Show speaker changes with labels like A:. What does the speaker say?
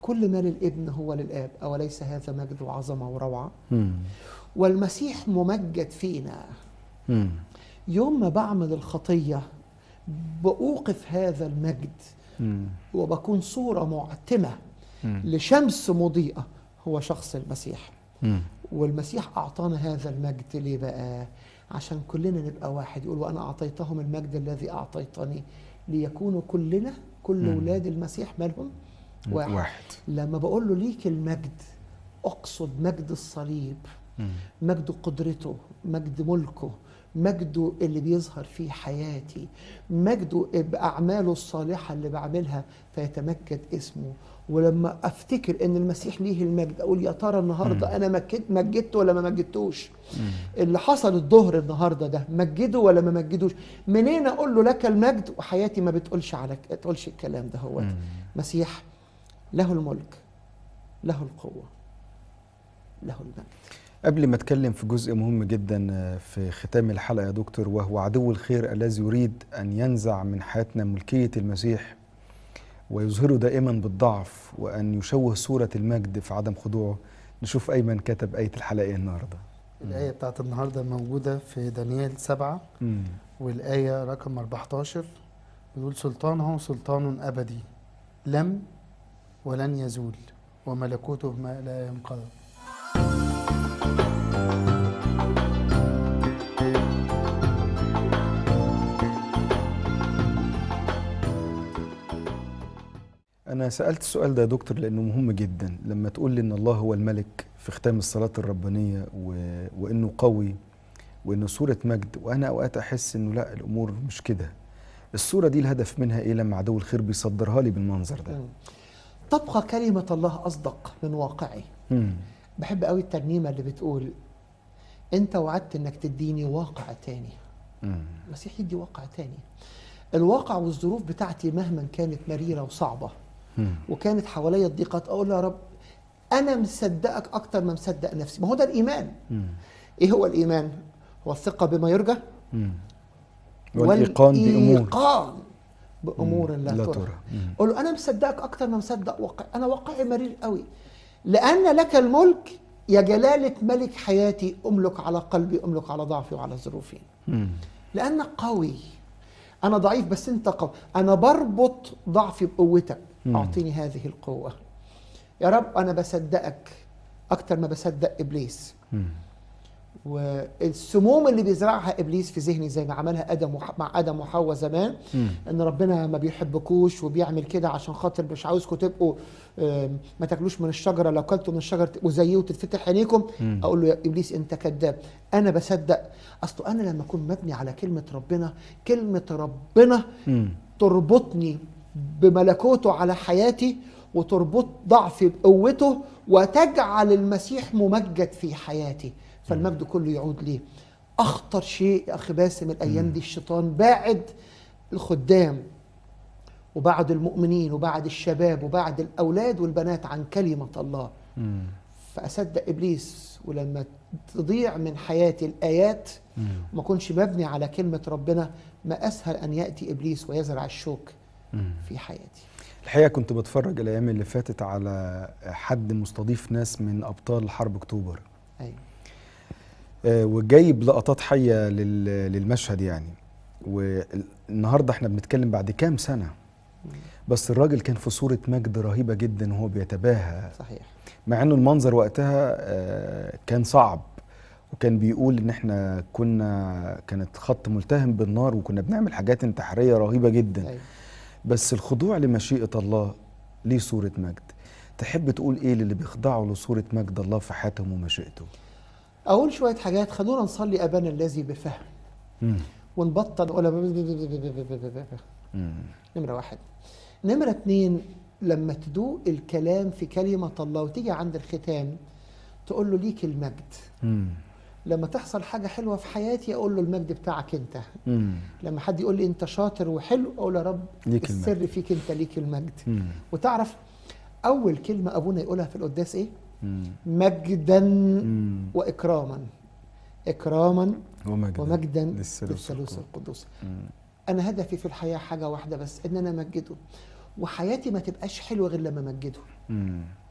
A: كل ما للابن هو للاب اوليس هذا مجد وعظمه وروعه
B: مم.
A: والمسيح ممجد فينا
B: مم.
A: يوم ما بعمل الخطيه باوقف هذا المجد
B: مم.
A: وبكون صوره معتمه
B: مم.
A: لشمس مضيئه هو شخص المسيح
B: مم.
A: والمسيح اعطانا هذا المجد ليه بقى عشان كلنا نبقى واحد يقول وانا اعطيتهم المجد الذي اعطيتني ليكونوا كلنا كل
B: مم.
A: ولاد المسيح مالهم واحد.
B: واحد
A: لما بقول له ليك المجد اقصد مجد الصليب
B: مم.
A: مجد قدرته مجد ملكه مجده اللي بيظهر في حياتي مجده بأعماله الصالحة اللي بعملها فيتمجد اسمه ولما أفتكر إن المسيح ليه المجد أقول يا ترى النهاردة
B: مم.
A: أنا مجد مجدته ولا ما مجدتوش
B: مم.
A: اللي حصل الظهر النهارده ده مجده ولا ما مجدوش منين اقول له لك المجد وحياتي ما بتقولش على تقولش الكلام ده هو
B: مم.
A: مسيح له الملك له القوه له المجد
B: قبل ما اتكلم في جزء مهم جدا آه، في ختام الحلقه يا دكتور وهو عدو الخير الذي يريد ان ينزع من حياتنا ملكيه المسيح ويظهره دائما بالضعف وان يشوه صوره المجد في عدم خضوعه نشوف ايمن كتب ايه الحلقه ايه النهارده
C: الآية بتاعت النهاردة موجودة في دانيال سبعة
B: مم.
C: والآية رقم 14 بيقول سلطانه سلطان أبدي لم ولن يزول وملكوته ما لا ينقضي
B: أنا سألت السؤال ده يا دكتور لأنه مهم جدا لما تقول لي إن الله هو الملك في ختام الصلاة الربانية و... وإنه قوي وإنه صورة مجد وأنا أوقات أحس إنه لا الأمور مش كده الصورة دي الهدف منها إيه لما عدو الخير بيصدرها لي بالمنظر ده
A: مم. تبقى كلمه الله اصدق من واقعي
B: مم.
A: بحب قوي الترنيمه اللي بتقول انت وعدت انك تديني واقع تاني
B: مم.
A: المسيح يدي واقع تاني الواقع والظروف بتاعتي مهما كانت مريره وصعبه
B: مم.
A: وكانت حواليا الضيقات اقول له يا رب انا مصدقك اكتر ما مصدق نفسي ما هو ده الايمان
B: مم.
A: ايه هو الايمان هو الثقه بما يرجى
B: مم. والإيقان بأمور
A: والإيقان بامور لا,
B: لا
A: ترى
B: ترى مم.
A: قول له انا مصدقك اكتر ما مصدق واقع انا واقعي مرير قوي لان لك الملك يا جلاله ملك حياتي املك على قلبي املك على ضعفي وعلى ظروفي
B: مم.
A: لانك قوي انا ضعيف بس انت قوي انا بربط ضعفي بقوتك
B: مم.
A: اعطيني هذه القوه يا رب انا بصدقك اكتر ما بصدق ابليس
B: مم.
A: والسموم اللي بيزرعها ابليس في ذهني زي ما عملها ادم وح... مع ادم وحواء زمان
B: مم.
A: ان ربنا ما بيحبكوش وبيعمل كده عشان خاطر مش عاوزكم تبقوا آم، ما تاكلوش من الشجره لو كلتوا من الشجره تبقوا زيه وتتفتح عينيكم
B: مم.
A: اقول له يا ابليس انت كذاب انا بصدق اصل انا لما اكون مبني على كلمه ربنا كلمه ربنا
B: مم.
A: تربطني بملكوته على حياتي وتربط ضعفي بقوته وتجعل المسيح ممجد في حياتي فالمجد كله يعود ليه اخطر شيء يا اخي باسم الايام دي الشيطان باعد الخدام وبعد المؤمنين وبعد الشباب وبعد الاولاد والبنات عن كلمه الله
B: مم.
A: فاصدق ابليس ولما تضيع من حياتي الايات
B: مم.
A: وما اكونش مبني على كلمه ربنا ما اسهل ان ياتي ابليس ويزرع الشوك
B: مم.
A: في حياتي
B: الحقيقه كنت بتفرج الايام اللي فاتت على حد مستضيف ناس من ابطال حرب اكتوبر
A: ايوه
B: آه، وجايب لقطات حيه لل- للمشهد يعني والنهارده احنا بنتكلم بعد كام سنه بس الراجل كان في صوره مجد رهيبه جدا وهو بيتباهى
A: صحيح
B: مع انه المنظر وقتها آه، كان صعب وكان بيقول ان احنا كنا كانت خط ملتهم بالنار وكنا بنعمل حاجات انتحاريه رهيبه جدا
A: ايوه
B: بس الخضوع لمشيئه الله ليه صوره مجد تحب تقول ايه للي بيخضعوا لصوره مجد الله في حياتهم ومشيئته
A: اقول شويه حاجات خلونا نصلي ابانا الذي بفهم
B: مم.
A: ونبطل نقول
B: مم.
A: نمره واحد نمره اتنين لما تدوق الكلام في كلمه الله وتيجي عند الختام تقول له ليك المجد
B: مم.
A: لما تحصل حاجه حلوه في حياتي اقول له المجد بتاعك انت
B: مم.
A: لما حد يقول لي انت شاطر وحلو اقول يا رب
B: ليك
A: السر
B: المجد.
A: فيك انت ليك المجد
B: مم.
A: وتعرف اول كلمه ابونا يقولها في القداس ايه
B: مم.
A: مجدا
B: مم.
A: واكراما اكراما
B: ومجدا
A: ومجدا
B: للثالوث
A: للثالوث
B: القدوس.
A: القدوس
B: مم.
A: انا هدفي في الحياه حاجه واحده بس ان انا امجده وحياتي ما تبقاش حلوه غير لما امجده
B: مم.